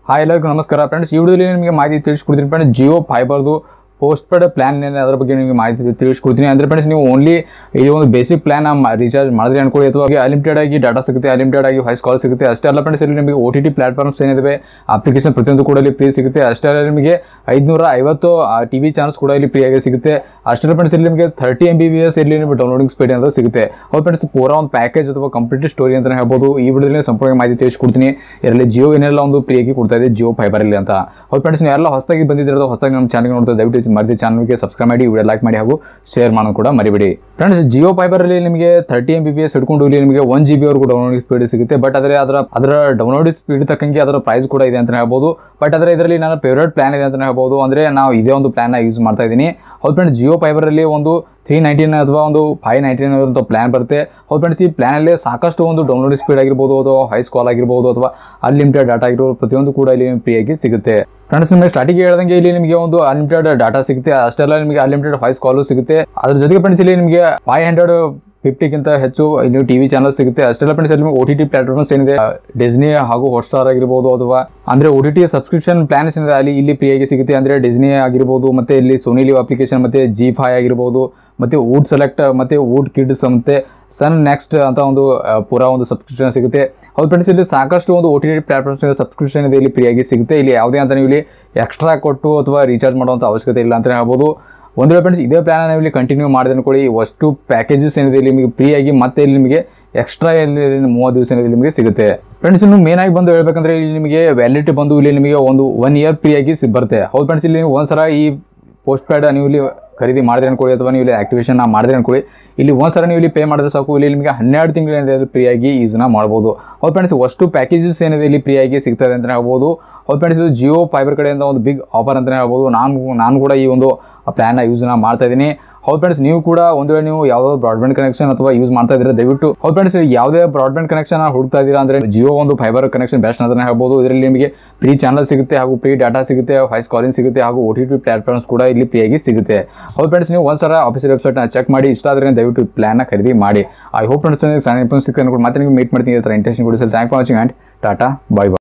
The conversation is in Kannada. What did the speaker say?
ಹಾಯ್ ಎಲ್ಲರಿಗೂ ನಮಸ್ಕಾರ ಫ್ರೆಂಡ್ಸ್ ಈ ವಿಡಿಯೋಲಿ ನಿಮಗೆ ಮಾಹಿತಿ ತಿಳಿಸ್ಕೊಡ್ತೀನಿ ಫ್ರೆಂಡ್ಸ್ ಜಿಯೋ ಫೈಬರ್ದು ಪೋಸ್ಟ್ ಪೇಡ್ ಪ್ಲಾನ್ ಏನಿದೆ ಅದ್ರ ಬಗ್ಗೆ ನಿಮಗೆ ಮಾಹಿತಿ ತಿಳಿಸ್ಕೊಡ್ತೀನಿ ಅಂದರೆ ಫ್ರೆಂಡ್ಸ್ ನೀವು ಓನ್ಲಿ ಈ ಒಂದು ಬೇಸಿಕ್ ಪ್ಲಾನ್ ರೀಚಾರ್ಜ್ ಮಾಡಿದ್ರೆ ಅನ್ಕೊಳ್ಳಿ ಅಥವಾ ಅನ್ಲಿಮಿಟೆಡ್ ಆಗಿ ಡಾಟಾ ಸಿಗುತ್ತೆ ಅನ್ಲಿಮಿಟೆಡ್ ಆಗಿ ವಾಯ್ಸ್ ಕಾಲ್ ಸಿಗುತ್ತೆ ಅಷ್ಟೇ ಅಲ್ಲ ಫ್ರೆಂಡ್ಸ್ ಇಲ್ಲಿ ನಿಮಗೆ ಓ ಟಿ ಟಿ ಪ್ಲಾಟ್ಫಾರ್ಮ್ಸ್ ಏನಿದೆ ಅಪ್ಲಿಕೇಶನ್ ಪ್ರತಿಯೊಂದು ಕೂಡ ಇಲ್ಲಿ ಫ್ರೀ ಸಿಗುತ್ತೆ ಅಷ್ಟೇ ಅಲ್ಲ ನಿಮಗೆ ಐದುನೂರ ಐವತ್ತು ಟಿ ವಿ ಚಾನಲ್ಸ್ ಕೂಡ ಇಲ್ಲಿ ಫ್ರೀಯಾಗಿ ಸಿಗುತ್ತೆ ಅಷ್ಟೇ ಫ್ರೆಂಡ್ಸ್ ಇಲ್ಲಿ ನಿಮಗೆ thirty M B P S ಇಲ್ಲಿ ನಿಮಗೆ ಡೌನ್ಲೋಡಿಂಗ್ ಸ್ಪೀಡ್ ಅಂತ ಸಿಗುತ್ತೆ ಹೌದು ಫ್ರೆಂಡ್ಸ್ ಪೂರಾ ಒಂದು ಪ್ಯಾಕೇಜ್ ಅಥವಾ ಕಂಪ್ಲೀಟ್ ಸ್ಟೋರಿ ಅಂತ ಹೇಳ್ಬೋದು ಈ ವಿಡಿಯೋದಲ್ಲಿ ಸಂಪೂರ್ಣ ಮಾಹಿತಿ ತಿಳಿಸ್ಕೊಡ್ತೀನಿ ಇದರಲ್ಲಿ ಜಿಯೋ ಏನೆಲ್ಲ ಒಂದು ಫ್ರೀಯಾಗಿ ಕೊಡ್ತಾ ಇದೆ ಜಿಯೋ ಫೈಬರ್ ಇಲ್ಲಿ ಅಂತ ಹೌದು ಫ್ರೆಂಡ್ಸ್ ನೀವು ಎಲ್ಲ ಹೊಸದಾಗಿ ಬಂದಿದ್ದೀರ ಹೊಸದಾಗಿ ನಮ್ಮ ಚಾನಲ್ಗೆ ನೋಡ್ತಾ ದಯವಿಟ್ಟು ಮರಿದಿ ಚಾನಲ್ಗೆ ಸಬ್ಸ್ಕ್ರೈಬ್ ಮಾಡಿ ವಿಡಿಯೋ ಲೈಕ್ ಮಾಡಿ ಹಾಗೂ ಶೇರ್ ಮಾಡೋದು ಕೂಡ ಮರಿಬೇಡಿ ಫ್ರೆಂಡ್ಸ್ ಜಿಯೋ ಫೈಬರಲ್ಲಿ ನಿಮಗೆ thirty M B P S ಹಿಡ್ಕೊಂಡು ಇಲ್ಲಿ ನಿಮಗೆ ಒನ್ ಜಿ ಬಿ ವರೆಗೂ ಡೌನ್ಲೋಡ್ ಸ್ಪೀಡ್ ಸಿಗುತ್ತೆ ಬಟ್ ಆದರೆ ಅದರ ಅದರ ಡೌನ್ಲೋಡ್ ಸ್ಪೀಡ್ ತಕ್ಕಂಗೆ ಅದರ ಪ್ರೈಸ್ ಕೂಡ ಇದೆ ಅಂತ ಹೇಳ್ಬೋದು ಬಟ್ ಆದರೆ ಇದರಲ್ಲಿ ನನ್ನ ಫೇವ್ರೇಟ್ ಪ್ಲಾನ್ ಇದೆ ಅಂತ ಹೇಳ್ಬೋದು ಅಂದರೆ ನಾವು ಇದೇ ಒಂದು ಪ್ಲಾನ್ನ ಯೂಸ್ ಮಾಡ್ತಾ ಇದ್ದೀನಿ ಹೌದು ಫ್ರೆಂಡ್ಸ್ ಜಿಯೋ ಫೈಬರಲ್ಲಿ ಒಂದು ತ್ರೀ ನೈಂಟೀನ್ ಅಥವಾ ಒಂದು ಫೈವ್ ನೈಂಟೀನ್ ಅಂತ ಪ್ಲಾನ್ ಬರುತ್ತೆ ಹೌದು ಫ್ರೆಂಡ್ಸ್ ಈ ಪ್ಲಾನಲ್ಲಿ ಸಾಕಷ್ಟು ಒಂದು ಡೌನ್ಲೋಡ್ ಸ್ಪೀಡ್ ಆಗಿರ್ಬೋದು ಅಥವಾ ಹೈಸ್ ಕಾಲ್ ಆಗಿರ್ಬೋದು ಅಥವಾ ಅನ್ಲಿಮಿಟೆಡ್ ಡಾಟಾ ಆಗಿರ್ಬೋದು ಪ್ರತಿಯೊಂದು ಕೂಡ ಇಲ್ಲಿ ಫ್ರೀಯಾಗಿ ಸಿಗುತ್ತೆ ಫ್ರೆಂಡ್ಸ್ ನಿಮಗೆ ಸ್ಟಾರ್ಟಿಂಗ್ ಹೇಳ್ದಂಗೆ ಇಲ್ಲಿ ನಿಮಗೆ ಒಂದು ಅನ್ಲಿಮಿಟೆಡ್ ಡಾಟಾ ಸಿಗುತ್ತೆ ಅಷ್ಟೆಲ್ಲ ನಿಮಗೆ ಅನ್ಲಿಮಿಟೆಡ್ ವಾಯ್ಸ್ ಕಾಲು ಸಿಗುತ್ತೆ ಅದ್ರ ಜೊತೆಗೆ ಫ್ರೆಂಡ್ಸ್ ಇಲ್ಲಿ ನಿಮಗೆ ಫೈವ್ ಹಂಡ್ರೆಡ್ ಫಿಫ್ಟಿಗಿಂತ ಹೆಚ್ಚು ಇಲ್ಲಿ ಟಿವಿ ಚಾನಲ್ ಸಿಗುತ್ತೆ ಅಷ್ಟೆಲ್ಲ ಫ್ರೆಂಡ್ಸ್ ಇಲ್ಲಿ ನಿಮಗೆ ಓ ಟಿ ಟಿ ಪ್ಲಾಟ್ಫಾರ್ಮ್ಸ್ ಏನಿದೆ ಡಿಸ್ನಿ ಹಾಗೂ ಹಾಟ್ಸ್ಟಾರ್ ಆಗಿರ್ಬೋದು ಅಥವಾ ಅಂದ್ರೆ O T T subscription plans ಏನಿದೆ ಅಲ್ಲಿ ಇಲ್ಲಿ ಫ್ರೀಯಾಗಿ ಸಿಗುತ್ತೆ ಅಂದ್ರೆ ಡಿಸ್ನಿ ಆಗಿರ್ಬೋದು ಮತ್ತೆ ಇಲ್ಲಿ ಸೋನಿ ಲಿವ್ ಅಪ್ಲಿಕೇಶನ್ ಮತ್ತೆ ಜಿ ಫೈ ಆಗಿರ್ಬೋದು ಮತ್ತೆ ವುಡ್ ಸೆಲೆಕ್ಟ್ ಮತ್ತೆ ವುಡ್ ಕಿಡ್ಸ್ ಮತ್ತೆ ಸನ್ ನೆಕ್ಸ್ಟ್ ಅಂತ ಒಂದು ಆ, ಪೂರಾ ಒಂದು ಸಬ್ಸ್ಕ್ರಿಪ್ಷನ್ ಸಿಗುತ್ತೆ ಹೌದು ಫ್ರೆಂಡ್ಸ್ ಇಲ್ಲಿ ಸಾಕಷ್ಟು ಒಂದು O T T platforms subscription ಇದೆ ಇಲ್ಲಿ ಫ್ರೀಯಾಗಿ ಸಿಗುತ್ತೆ ಇಲ್ಲಿ ಯಾವುದೇ ಅಂತ ನೀವು ಇಲ್ಲಿ ಎಕ್ಸ್ಟ್ರಾ ಕೊಟ್ಟು ಅಥವಾ ರೀಚಾರ್ಜ್ ಮಾಡುವಂಥ ಅವಶ್ಯಕತೆ ಇಲ್ಲ ಅಂತ ಹೇಳ್ಬೋದು ಒಂದು ವೇಳೆ ಫ್ರೆಂಡ್ಸ್ ಇದೇ ಪ್ಲಾನ್ ನೀವು ಇಲ್ಲಿ ಕಂಟಿನ್ಯೂ ಮಾಡಿದೆ ಅನ್ಕೊಳ್ಳಿ ಅಷ್ಟು ಪ್ಯಾಕೇಜಸ್ ಏನಿದೆ ಇಲ್ಲಿ ನಿಮಗೆ ಫ್ರೀ ಆಗಿ ಮತ್ತೆ ಇಲ್ಲಿ ನಿಮಗೆ ಎಕ್ಸ್ಟ್ರಾ ಇಲ್ಲಿ ಮೂವತ್ತು ದಿವಸ ಏನಿದೆ ನಿಮಗೆ ಸಿಗುತ್ತೆ ಫ್ರೆಂಡ್ಸ್ ಇನ್ನು ಮೇನ್ ಆಗಿ ಬಂದು ಹೇಳ್ಬೇಕಂದ್ರೆ ಇಲ್ಲಿ ನಿಮಗೆ ವ್ಯಾಲಿಡಿಟಿ ಬಂದು ಇಲ್ಲಿ ನಿಮಗೆ ಒಂದು ಒನ್ ಇಯರ್ ಫ್ರೀ ಆಗಿ ಸಿ- ಬರುತ್ತೆ ಹೌದು ಫ್ರೆಂಡ್ಸ್ ಇಲ್ಲಿ ನೀವು ಒಂದ್ಸಲ ಈ ಪೋಸ್ಟ್ ಪ್ಯಾಡ್ ನೀವು ಇಲ್ಲಿ ಖರೀದಿ ಮಾಡಿದ್ರೆ ಅನ್ಕೊಳ್ಳಿ ಅಥವಾ ನೀವು ಇಲ್ಲಿ ಆಕ್ಟಿವೇಶನ್ ಮಾಡಿದ್ರೆ ಅನ್ಕೊಳ್ಳಿ ಇಲ್ಲಿ ಒಂದ್ಸಲ ನೀವು ಇಲ್ಲಿ ಪೇ ಮಾಡಿದ್ರೆ ಸಾಕು ಇಲ್ಲಿ ನಿಮಗೆ ಹನ್ನೆರಡು ತಿಂಗಳು ಏನಿದೆ ಫ್ರೀ ಆಗಿ ಯೂಸ್ನ ಮಾಡ್ಬೋದು ಹೌದು ಫ್ರೆಂಡ್ಸ್ ಅಷ್ಟು ಪ್ಯಾಕೇಜಸ್ ಏನಿದೆ ಇಲ್ಲಿ ಫ್ರೀ ಆಗಿ ಸಿಗ್ತದೆ ಅಂತ ಹೇಳ್ಬೋದು ಹೌದು ಫ್ರೆಂಡ್ಸ್ ಇದು ಜಿಯೋ ಫೈಬರ್ ಕಡೆಯಿಂದ ಒಂದು ಬಿಗ್ ಆಫರ್ ಅಂತಲೇ ಹೇಳ್ಬೋದು ನಾನು ನಾನು ಕೂಡ ಈ ಒಂದು ಪ್ಲ್ಯಾನ್ನ ಯೂಸ್ನ ಮಾಡ್ತಾ ಇದ್ದೀನಿ ಹೌದು ಫ್ರೆಂಡ್ಸ್ ನೀವು ಕೂಡ ಒಂದು ವೇಳೆ ನೀವು ಯಾವುದಾದ್ರು ಬ್ರಾಡ್ಬ್ಯಾಂಡ್ ಕನೆಕ್ಷನ್ ಅಥವಾ ಯೂಸ್ ಮಾಡ್ತಾ ಇದ್ರೆ ದಯವಿಟ್ಟು ಹೌದು ಫ್ರೆಂಡ್ಸ್ ಯಾವುದೇ ಬ್ರಾಡ್ಬ್ಯಾಂಡ್ ಕನೆಕ್ಷನ್ ಹುಡುಕ್ತಾ ಇದ್ದೀರಾ ಅಂದ್ರೆ ಜಿಯೋ ಒಂದು ಫೈಬರ್ ಕನೆಕ್ಷನ್ ಬೆಸ್ಟ್ ಅಂತ ಹೇಳ್ಬೋದು ಇದರಲ್ಲಿ ನಿಮಗೆ ಫ್ರೀ ಚಾನಲ್ ಸಿಗುತ್ತೆ ಹಾಗೂ ಫ್ರೀ ಡಾಟಾ ಸಿಗುತ್ತೆ ವಾಯ್ಸ್ ಕಾಲಿಂಗ್ ಸಿಗುತ್ತೆ ಹಾಗೂ ಓ ಟಿ ಟಿ ಪ್ಲಾಟ್ಫಾರ್ಮ್ಸ್ ಕೂಡ ಇಲ್ಲಿ ಫ್ರೀಯಾಗಿ ಸಿಗುತ್ತೆ ಹೌದು ಫ್ರೆಂಡ್ಸ್ ನೀವು ಒಂದ್ಸಲ ಆಫೀಸ್ ವೆಬ್ಸೈಟ್ನ ಚೆಕ್ ಮಾಡಿ ಇಷ್ಟ ಆದರೆ ದಯವಿಟ್ಟು ಪ್ಲಾನ್ನ ಖರೀದಿ ಮಾಡಿ ಐ ಹೋಪ್ ಫ್ರೆಂಡ್ಸ್ ಸಿಗ್ತಾನೆ ಮತ್ತೆ ನಿಮಗೆ ಮೀಟ್ ಮಾಡ್ತೀನಿ ಈ ಥರ ಇಂಟೆನ್ಷನ್ ಕೊಡಿಸಲು thank for watching and tata bye by